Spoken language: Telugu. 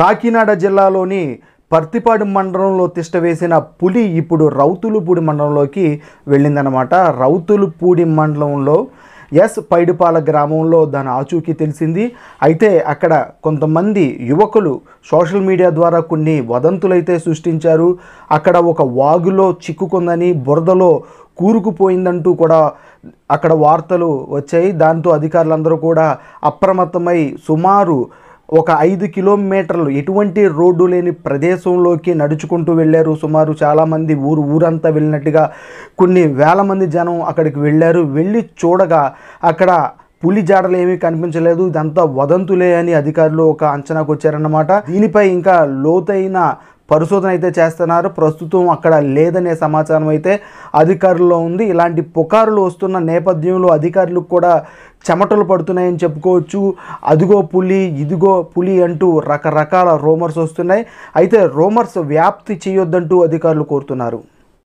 కాకినాడ జిల్లాలోని పర్తిపాడు మండలంలో తిష్టవేసిన పులి ఇప్పుడు రౌతులుపూడి మండలంలోకి వెళ్ళిందనమాట రౌతులుపూడి మండలంలో ఎస్ పైడిపాల గ్రామంలో దాని ఆచూకీ తెలిసింది అయితే అక్కడ కొంతమంది యువకులు సోషల్ మీడియా ద్వారా కొన్ని వదంతులైతే సృష్టించారు అక్కడ ఒక వాగులో చిక్కుకుందని బురదలో కూరుకుపోయిందంటూ కూడా అక్కడ వార్తలు వచ్చాయి దాంతో అధికారులందరూ కూడా అప్రమత్తమై సుమారు ఒక ఐదు కిలోమీటర్లు ఎటువంటి రోడ్డు లేని ప్రదేశంలోకి నడుచుకుంటూ వెళ్ళారు సుమారు చాలామంది ఊరు ఊరంతా వెళ్ళినట్టుగా కొన్ని వేల మంది జనం అక్కడికి వెళ్ళారు వెళ్ళి చూడగా అక్కడ పులి జాడలు ఏమీ కనిపించలేదు ఇదంతా వదంతులే అని అధికారులు ఒక అంచనాకు వచ్చారన్నమాట దీనిపై ఇంకా లోతైన పరిశోధన అయితే చేస్తున్నారు ప్రస్తుతం అక్కడ లేదనే సమాచారం అయితే అధికారుల్లో ఉంది ఇలాంటి పుకారులు వస్తున్న నేపథ్యంలో అధికారులకు కూడా చెమటలు పడుతున్నాయని చెప్పుకోవచ్చు అదిగో పులి ఇదిగో పులి అంటూ రకరకాల రోమర్స్ వస్తున్నాయి అయితే రోమర్స్ వ్యాప్తి చేయొద్దంటూ అధికారులు కోరుతున్నారు